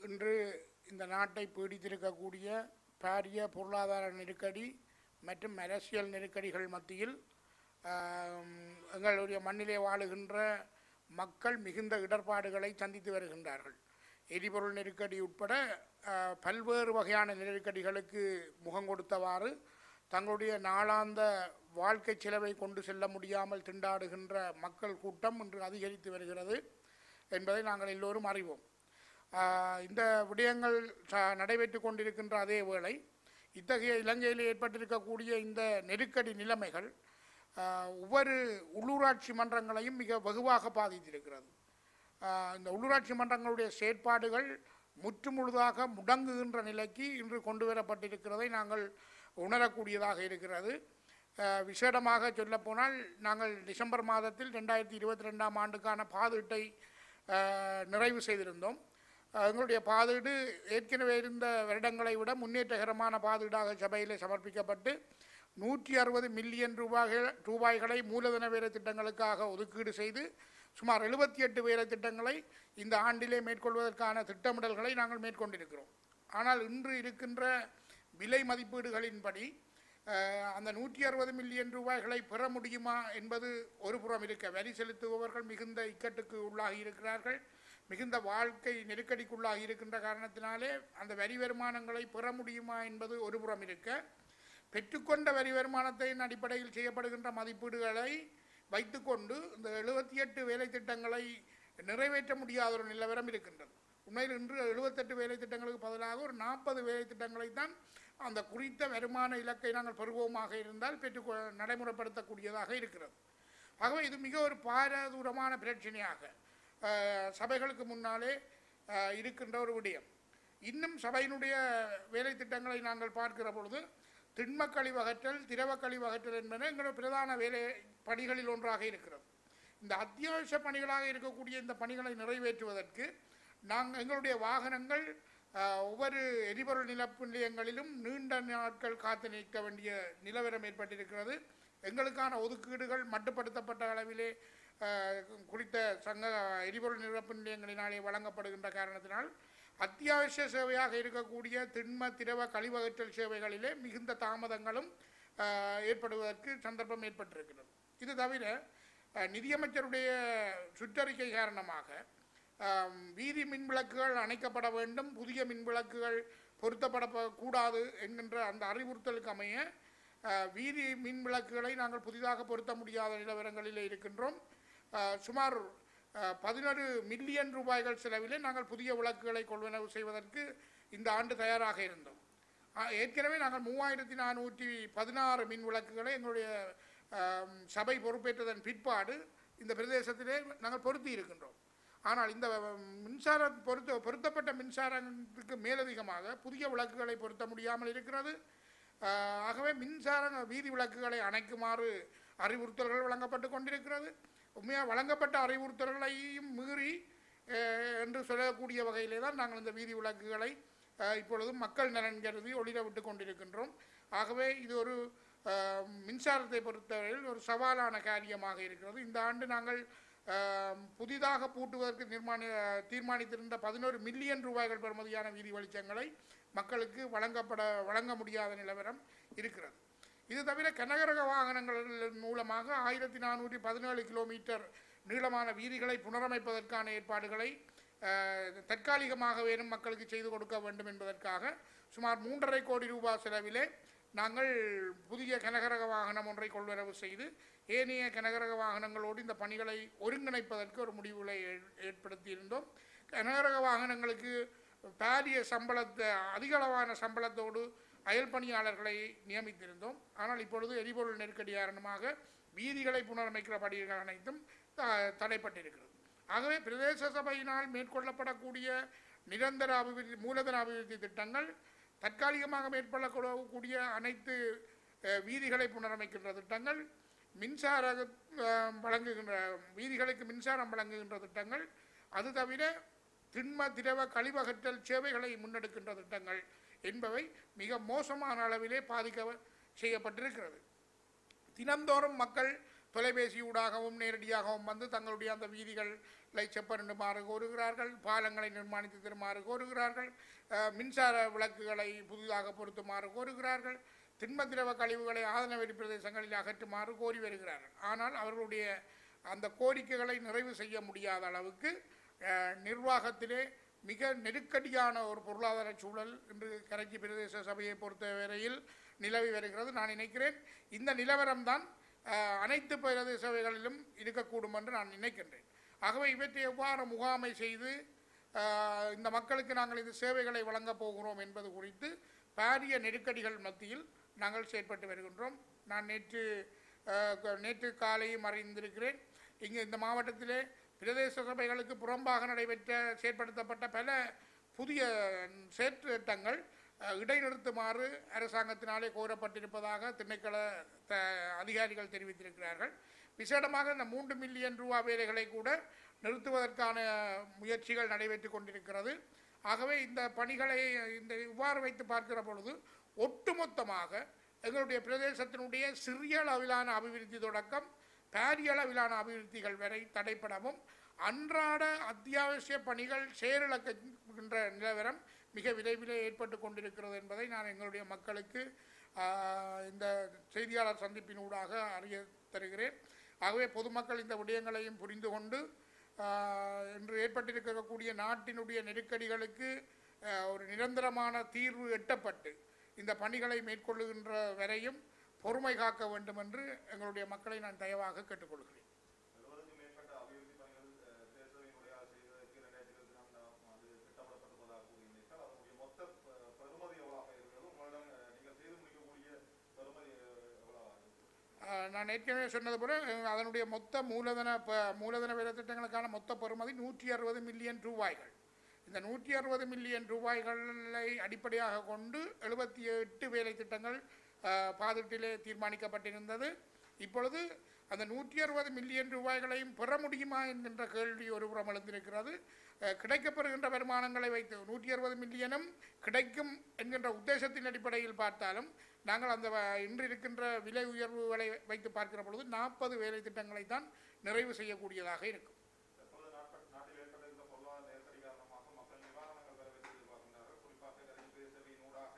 இன்று இந்த நாட்டை பீடித்திருக்கக்கூடிய பாரிய பொருளாதார நெருக்கடி மற்றும் அரசியல் நெருக்கடிகள் மத்தியில் ஆம், எங்களுடைய மண்ணிலே வாழுகின்ற மக்கள் மிகுந்த இடர்பாடுகளை சந்தித்து வருகின்றார்கள் எரிபொருள் நெருக்கடி உட்பட ஆ, பல்வேறு வகையான நெருக்கடிகளுக்கு முகம் கொடுத்தவாறு தங்களுடைய நாளாந்த வாழ்க்கை செலவை கொண்டு செல்ல முடியாமல் திண்டாடுகின்ற மக்கள் கூட்டம் இன்று அதிகரித்து வருகிறது என்பதை நாங்கள் எல்லோரும் அறிவோம் ஆஹ் இந்த விடயங்கள் ச- நடைபெற்று கொண்டிருக்கின்ற அதே வேளை இத்தகைய இலங்கையில் ஏற்பட்டிருக்கக்கூடிய இந்த நெருக்கடி நிலைமைகள் ஆஹ் ஒவ்வொரு உள்ளூராட்சி மன்றங்களையும் மிக வெகுவாக பாதித்திருக்கிறது ஆஹ் இந்த உள்ளூராட்சி மன்றங்களுடைய செயற்பாடுகள் முற்றுமுழுதாக முடங்குகின்ற நிலைக்கு இன்று கொண்டு வரப்பட்டிருக்கிறதை நாங்கள் உணரக்கூடியதாக இருக்கிறது ஆஹ் விசேடமாக சொல்லப்போனால் நாங்கள் டிசம்பர் மாதத்தில் ரெண்டாயிரத்தி இருபத்தி ரெண்டாம் ஆண்டுக்கான பாதீட்டை ஆஹ் நிறைவு செய்திருந்தோம் ஆஹ் எங்களுடைய பாதீடு ஏற்கனவே இருந்த வருடங்களை விட முன்னேற்றகரமான பாதீடாக சபையில் சமர்ப்பிக்கப்பட்டு நூற்றி அறுபது மில்லியன் ரூபாய்கள் ரூபாய்களை மூலதன வேலை திட்டங்களுக்காக ஒதுக்கீடு செய்து சுமார் எழுபத்தி எட்டு வேலை திட்டங்களை இந்த ஆண்டிலே மேற்கொள்வதற்கான திட்டமிடல்களை நாங்கள் மேற்கொண்டிருக்கிறோம் ஆனால் இன்று இருக்கின்ற விலை மதிப்பீடுகளின்படி அஹ், அந்த நூற்றி அறுபது மில்லியன் ரூபாய்களை பெற முடியுமா என்பது ஒரு புறம் இருக்க வரி செலுத்துபவர்கள் மிகுந்த இக்கட்டுக்கு உள்ளாகி இருக்கிறார்கள் மிகுந்த வாழ்க்கை நெருக்கடிக்குள்ளாகி இருக்கின்ற காரணத்தினாலே அந்த வரி வருமானங்களை பெற முடியுமா என்பது ஒரு புறம் இருக்க பெற்றுக்கொண்ட வரி வருமானத்தின் அடிப்படையில் செய்யப்படுகின்ற மதிப்பீடுகளை வைத்துக்கொண்டு இந்த எழுபத்தி எட்டு வேலை திட்டங்களை நிறைவேற்ற முடியாத ஒரு நிலவரம் இருக்கின்றது உண்மையில் இன்று எழுபத்தெட்டு வேலை திட்டங்களுக்கு பதிலாக ஒரு நாற்பது வேலை திட்டங்களை தான் அந்த குறித்த வருமான இலக்கை நாங்கள் பெறுவோமாக இருந்தால் பெற்று நடைமுறைப்படுத்தக்கூடியதாக இருக்கிறது ஆகவே இது மிக ஒரு பாரதூரமான பிரச்சனையாக அஹ், சபைகளுக்கு முன்னாலே அஹ், இருக்கின்ற ஒரு விடயம் இன்னும் சபையினுடைய வேலை திட்டங்களை நாங்கள் பார்க்கிற பொழுது திண்ம கழிவகற்றல் திரவ கழிவகற்றல் என்பன எங்களுடைய பிரதான வேலை பணிகளில் ஒன்றாக இருக்கிறது இந்த அத்தியாவசிய பணிகளாக இருக்கக்கூடிய இந்த பணிகளை நிறைவேற்றுவதற்கு நாங்கள் எங்களுடைய வாகனங்கள் அஹ், ஒவ்வொரு எரிபொருள் நிலப்பு நிலையங்களிலும் நீண்ட நாட்கள் காத்து நிற்க வேண்டிய நிலவரம் ஏற்பட்டிருக்கிறது எங்களுக்கான ஒதுக்கீடுகள் மட்டுப்படுத்தப்பட்ட அளவிலே அஹ், குறித்த சங்க எரிபொருள் நிரப்பு நிலையங்களினாலே வழங்கப்படுகின்ற காரணத்தினால் அத்தியாவசிய சேவையாக இருக்கக்கூடிய திண்ம திரவ கழிவகற்றல் சேவைகளிலே மிகுந்த தாமதங்களும் அஹ், ஏற்படுவதற்கு சந்தர்ப்பம் ஏற்பட்டிருக்கிறது இது தவிர அஹ், நிதியமைச்சருடைய சுற்றறிக்கை காரணமாக ஆம், வீதி மின் விளக்குகள் அணைக்கப்பட வேண்டும் புதிய மின் விளக்குகள் பொருத்தப்பட ப- கூடாது என்கின்ற அந்த அறிவுறுத்தலுக்கு அமைய அஹ், வீதி மின் விளக்குகளை நாங்கள் புதிதாக பொருத்த முடியாத நிலவரங்களில் இருக்கின்றோம் அஹ், சுமார் பதினொரு மில்லியன் ரூபாய்கள் செலவிலே நாங்கள் புதிய விளக்குகளை கொள்வனவு செய்வதற்கு இந்த ஆண்டு தயாராக இருந்தோம் ஆ, ஏற்கனவே நாங்கள் மூவாயிரத்தி நானூற்றி பதினாறு மின் விளக்குகளை எங்களுடைய ஆம், சபை பொறுப்பேற்றதன் பிற்பாடு இந்த பிரதேசத்திலே நாங்கள் பொருத்தி இருக்கின்றோம் ஆனால் இந்த மின்சார பொருத்த பொருத்தப்பட்ட மின்சாரத்துக்கு மேலதிகமாக புதிய விளக்குகளை பொருத்த முடியாமல் இருக்கிறது ஆ, ஆகவே மின்சார வீதி விளக்குகளை அணைக்குமாறு அறிவுறுத்தல்கள் வழங்கப்பட்டு கொண்டிருக்கிறது உண்மையாக வழங்கப்பட்ட அறிவுறுத்தல்களையும் மீறி அஹ், என்று சொல்லக்கூடிய வகையிலே தான் நாங்கள் இந்த வீதி விளக்குகளை அஹ், இப்பொழுது மக்கள் நலன் கருதி ஒளிர விட்டு கொண்டிருக்கின்றோம் ஆகவே இது ஒரு அஹ், மின்சாரத்தை பொறுத்தவரையில் ஒரு சவாலான காரியமாக இருக்கிறது இந்த ஆண்டு நாங்கள் அஹ், புதிதாக பூட்டுவதற்கு நிர்மாணி தீர்மானித்திருந்த பதினோரு மில்லியன் ரூபாய்கள் பெறுமதியான வீதி வெளிச்சங்களை மக்களுக்கு வழங்கப்பட வழங்க முடியாத நிலவரம் இருக்கிறது இது தவிர கனகரக வாகனங்கள் மூலமாக ஆயிரத்தி நானூற்றி பதினேழு கிலோமீட்டர் நீளமான வீதிகளை புனரமைப்பதற்கான ஏற்பாடுகளை அஹ், தற்காலிகமாக வேணும் மக்களுக்கு செய்து கொடுக்க வேண்டும் என்பதற்காக சுமார் மூன்றரை கோடி ரூபாய் செலவிலே நாங்கள் புதிய கனகரக வாகனம் ஒன்றை கொள்வனவு செய்து ஏனைய கனகரக வாகனங்களோடு இந்த பணிகளை ஒருங்கிணைப்பதற்கு ஒரு முடிவுகளை ஏ- ஏற்படுத்தியிருந்தோம் கனகரக வாகனங்களுக்கு பாரிய சம்பளத்தை அதிக அளவான சம்பளத்தோடு அயல் பணியாளர்களை நியமித்திருந்தோம் ஆனால் இப்பொழுது எரிபொருள் நெருக்கடி காரணமாக வீதிகளை புனரமைக்கிற பணிகள் அனைத்தும் த- தடைப்பட்டிருக்கிறது ஆகவே பிரதேச சபையினால் மேற்கொள்ளப்படக்கூடிய நிரந்தர அபிவிருத்தி மூலதன அபிவிருத்தி திட்டங்கள் தற்காலிகமாக மேற்கொள்ளக்கூடிய அனைத்து அஹ், வீதிகளை புனரமைக்கின்ற திட்டங்கள் மின்சார அஹ், வழங்குகின்ற வீதிகளுக்கு மின்சாரம் வழங்குகின்ற திட்டங்கள் அது தவிர திண்ம திரவ கழிவகற்றல் சேவைகளை முன்னெடுக்கின்ற திட்டங்கள் என்பவை மிக மோசமான அளவிலே பாதிக்க செய்யப்பட்டிருக்கிறது தினந்தோறும் மக்கள் தொலைபேசியூடாகவும் நேரடியாகவும் வந்து தங்களுடைய அந்த வீதிகள் செப்பனிடுமாறு கோருகிறார்கள் பாலங்களை நிர்மாணித்து தருமாறு கோருகிறார்கள் அஹ், மின்சார விளக்குகளை புதிதாக பொருத்துமாறு கோருகிறார்கள் திண்மத்திரவ கழிவுகளை ஆதனவெளி பிரதேசங்களில் அகற்றுமாறு கோரி வருகிறார்கள் ஆனால் அவர்களுடைய அந்த கோரிக்கைகளை நிறைவு செய்ய முடியாத அளவுக்கு அஹ், நிர்வாகத்திலே மிக நெருக்கடியான ஒரு பொருளாதார சூழல் இன்று கரைச்சி பிரதேச சபையை பொறுத்தவரையில் நிலவி வருகிறது நான் நினைக்கிறேன் இந்த நிலவரம்தான் அஹ், அனைத்து பிரதேச சபைகளிலும் இருக்கக்கூடும் என்று நான் நினைக்கின்றேன் ஆகவே இவற்றை எவ்வாறு முகாமை செய்து அஹ், இந்த மக்களுக்கு நாங்கள் இந்த சேவைகளை வழங்கப் போகிறோம் என்பது குறித்து பாரிய நெருக்கடிகள் மத்தியில் நாங்கள் செயற்பட்டு வருகின்றோம் நான் நேற்று அஹ், க- நேற்று காலையும் அறிந்திருக்கிறேன் இங்கு இந்த மாவட்டத்திலே பிரதேச சபைகளுக்கு புறம்பாக நடைபெற்ற செயற்படுத்தப்பட்ட பல புதிய செயற்திட்டங்கள் அஹ், இடைநிறுத்துமாறு அரசாங்கத்தினாலே கோரப்பட்டிருப்பதாக திணைக்கள த அதிகாரிகள் தெரிவித்திருக்கிறார்கள் விசேடமாக இந்த மூன்று மில்லியன் ரூபா வேலைகளை கூட நிறுத்துவதற்கான முயற்சிகள் நடைபெற்று கொண்டிருக்கிறது ஆகவே இந்த பணிகளை இந்த இவ்வாறு வைத்து பார்க்கிற பொழுது ஒட்டுமொத்தமாக எங்களுடைய பிரதேசத்தினுடைய சிறிய அளவிலான அபிவிருத்தி தொடக்கம் பாரிய அளவிலான அபிவிருத்திகள் வரை தடைப்படவும் அன்றாட அத்தியாவசிய பணிகள் செயலிழக்கின்ற நிலவரம் மிக விரைவிலே ஏற்பட்டு கொண்டிருக்கிறது என்பதை நான் எங்களுடைய மக்களுக்கு ஆஹ், இந்த செய்தியாளர் சந்திப்பினூடாக அறிய தருகிறேன் ஆகவே பொதுமக்கள் இந்த விடயங்களையும் புரிந்து கொண்டு ஆஹ், இன்று ஏற்பட்டிருக்கக்கூடிய நாட்டினுடைய நெருக்கடிகளுக்கு ஆஹ், ஒரு நிரந்தரமான தீர்வு எட்டப்பட்டு இந்த பணிகளை மேற்கொள்ளுகின்ற வரையும் பொறுமை காக்க வேண்டும் என்று எங்களுடைய மக்களை நான் தயவாக கேட்டுக்கொள்கிறேன் எழுபதுக்கும் மேற்பட்ட அபிவிருத்தி பணிகள் அஹ், தேர்தலினுடைய செய்வதற்கு இரண்டாயிரத்தி இருபத்தி நான்காம் ஆண்டு திட்டமிடப்பட்டிருப்பதாக கூறியிருந்தீர்கள் அதனுடைய மொத்த ப- பெறுமதி எவ்வளவாக இருக்கிறது உங்களிடம் அஹ், நீங்கள் செய்து முடிக்கக்கூடிய பெறுமதி அஹ், எவ்வளவாக இருக்கிறது ஆஹ், நான் ஏற்கனவே சொன்னது போல அஹ், அதனுடைய மொத்த மூலதன ப- மூலதன வேலை திட்டங்களுக்கான மொத்த பெறுமதி நூற்றி அறுபது மில்லியன் ரூபாய்கள் இந்த நூற்றி அறுபது மில்லியன் ரூபாய்களை அடிப்படையாக கொண்டு எழுபத்தி எட்டு வேலை திட்டங்கள் ஆஹ், பாதீட்டிலே தீர்மானிக்கப்பட்டிருந்தது இப்பொழுது அந்த நூற்றி அறுபது மில்லியன் ரூபாய்களையும் பெற முடியுமா என்கின்ற கேள்வி ஒருபுறம் எழுந்திருக்கிறது அஹ், கிடைக்கப்பெறுகின்ற வருமானங்களை வைத்து நூற்றி அறுபது மில்லியனும் கிடைக்கும் என்கின்ற உத்தேசத்தின் அடிப்படையில் பார்த்தாலும் நாங்கள் அந்த வ- இன்று இருக்கின்ற விலை உயர்வுகளை வைத்து பார்க்கிற பொழுது நாற்பது வேலை திட்டங்களை தான் நிறைவு செய்யக்கூடியதாக இருக்கும் தற்போது நாட்ப- நாட்டில் ஏற்பட்டிருந்த பொருளாதார நெருக்கடி காரணமாக மக்கள் நிவாரணங்கள் பெற வேண்டி எதிர்பார்க்கின்றார்கள் குறிப்பாக கரைச்சி பிரதேசபையின் ஊடாக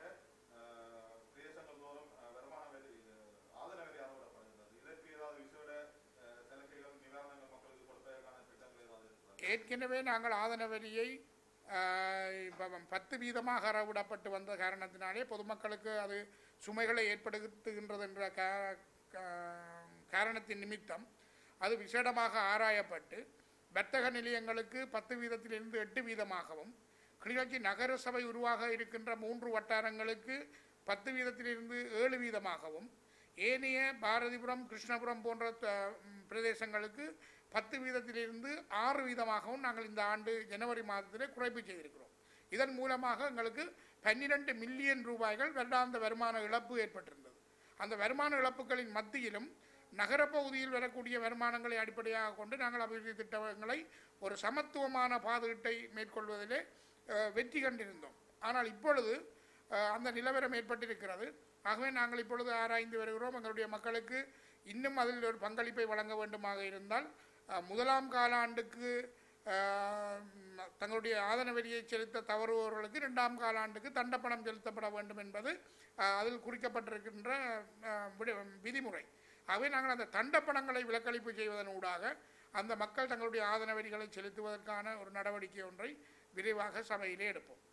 அஹ், பிரதேசங்கள் தோறும் அஹ், வருமான வரி அஹ், ஆதரவு வரி அறவிடப்படுகின்றது இதற்கு ஏதாவது விசேட அஹ், சலுகைகள் நிவாரணங்கள் மக்களுக்கு கொடுப்பதற்கான திட்டங்கள் ஏதாவது இருக்கிறதா ஏற்கனவே நாங்கள் ஆதன வரியை ஆஹ், இப்ப பத்து வீதமாக அறவிடப்பட்டு வந்த காரணத்தினாலே பொதுமக்களுக்கு அது சுமைகளை ஏற்படுத்துகின்றது என்ற கா- கா- காரணத்தின் நிமித்தம் அது விசேடமாக ஆராயப்பட்டு வர்த்தக நிலையங்களுக்கு பத்து வீதத்திலிருந்து எட்டு வீதமாகவும் கிளிநொச்சி நகர சபை உருவாக இருக்கின்ற மூன்று வட்டாரங்களுக்கு பத்து வீதத்திலிருந்து ஏழு வீதமாகவும் ஏனைய பாரதிபுரம் கிருஷ்ணபுரம் போன்ற த- ம், பிரதேசங்களுக்கு பத்து வீதத்திலிருந்து ஆறு வீதமாகவும் நாங்கள் இந்த ஆண்டு ஜனவரி மாதத்திலே குறைப்பு செய்திருக்கிறோம் இதன் மூலமாக எங்களுக்கு பன்னிரண்டு மில்லியன் ரூபாய்கள் வருடாந்த வருமான இழப்பு ஏற்பட்டிருந்தது அந்த வருமான இழப்புகளின் மத்தியிலும் நகரப்பகுதியில் வரக்கூடிய வருமானங்களை அடிப்படையாக கொண்டு நாங்கள் அபிவிருத்தி திட்டங்களை ஒரு சமத்துவமான பாதுகாட்டை மேற்கொள்வதிலே அஹ், வெற்றி கண்டிருந்தோம் ஆனால் இப்பொழுது அஹ், அந்த நிலவரம் ஏற்பட்டிருக்கிறது ஆகவே நாங்கள் இப்பொழுது ஆராய்ந்து வருகிறோம் எங்களுடைய மக்களுக்கு இன்னும் அதில் ஒரு பங்களிப்பை வழங்க வேண்டுமாக இருந்தால் அஹ், முதலாம் காலாண்டுக்கு அஹ், ம், தங்களுடைய ஆதன வரியை செலுத்த தவறுபவர்களுக்கு இரண்டாம் காலாண்டுக்கு தண்டப்பணம் செலுத்தப்பட வேண்டும் என்பது அஹ், அதில் குறிக்கப்பட்டிருக்கின்ற அஹ், விடு- விதிமுறை ஆகவே நாங்கள் அந்த தண்டப்பணங்களை விலக்களிப்பு செய்வதன் ஊடாக அந்த மக்கள் தங்களுடைய ஆதன வரிகளை செலுத்துவதற்கான ஒரு நடவடிக்கை ஒன்றை விரைவாக சபையிலே எடுப்போம்